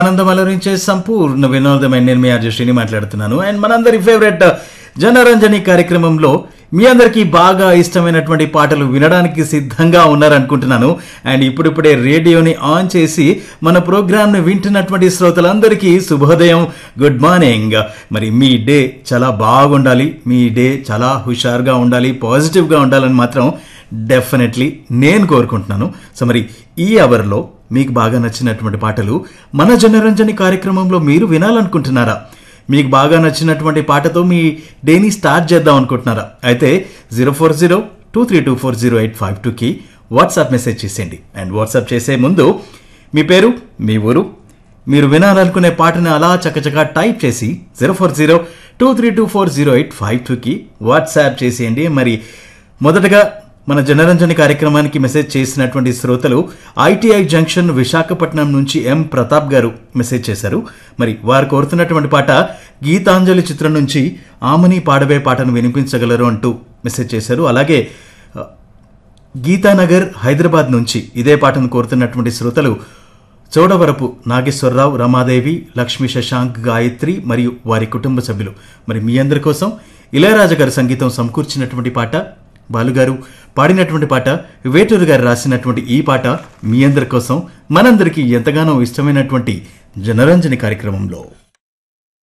ఆనందం అలరించే సంపూర్ణ వినోదమైన నేను మీ ఆర్జశ్రీని మాట్లాడుతున్నాను అండ్ మనందరి ఫేవరెట్ జనరంజని కార్యక్రమంలో మీ అందరికీ బాగా ఇష్టమైనటువంటి పాటలు వినడానికి సిద్ధంగా ఉన్నారనుకుంటున్నాను అండ్ ఇప్పుడిప్పుడే రేడియోని ఆన్ చేసి మన ప్రోగ్రామ్ని వింటున్నటువంటి శ్రోతలందరికీ శుభోదయం గుడ్ మార్నింగ్ మరి మీ డే చాలా బాగుండాలి మీ డే చాలా హుషారుగా ఉండాలి పాజిటివ్గా ఉండాలని మాత్రం డెఫినెట్లీ నేను కోరుకుంటున్నాను సో మరి ఈ అవర్లో మీకు బాగా నచ్చినటువంటి పాటలు మన జనరంజని కార్యక్రమంలో మీరు వినాలనుకుంటున్నారా మీకు బాగా నచ్చినటువంటి పాటతో మీ డేని స్టార్ట్ చేద్దాం అనుకుంటున్నారా అయితే zero four zero two three two four zero eight five టూకి వాట్సాప్ మెసేజ్ చేసేయండి అండ్ వాట్సాప్ చేసే ముందు మీ పేరు మీ ఊరు మీరు వినాలనుకునే పాటను అలా చకచకా టైప్ చేసి zero four zero two three two four zero eight five టూకి వాట్సాప్ చేసేయండి మరి మొదటగా మన జనరంజని కార్యక్రమానికి మెసేజ్ చేసినటువంటి శ్రోతలు ఐటీఐ జంక్షన్ విశాఖపట్నం నుంచి ఎం ప్రతాప్ గారు మెసేజ్ చేశారు మరి వారు కోరుతున్నటువంటి పాట గీతాంజలి చిత్రం నుంచి ఆమని పాడవే పాటను వినిపించగలరు అంటూ మెసేజ్ చేశారు అలాగే ఆ, గీతానగర్ హైదరాబాద్ నుంచి ఇదే పాటను కోరుతున్నటువంటి శ్రోతలు చోడవరపు నాగేశ్వరరావు రమాదేవి లక్ష్మీ శశాంక్ గాయత్రి మరియు వారి కుటుంబ సభ్యులు మరి మీ అందరి కోసం ఇళయరాజా గారి సంగీతం సమకూర్చినటువంటి పాట బాలుగారు పాడినటువంటి పాట వేటూరు గారు రాసినటువంటి ఈ పాట మీ అందరి కోసం మనందరికీ ఎంతగానో ఇష్టమైనటువంటి జనరంజని కార్యక్రమంలో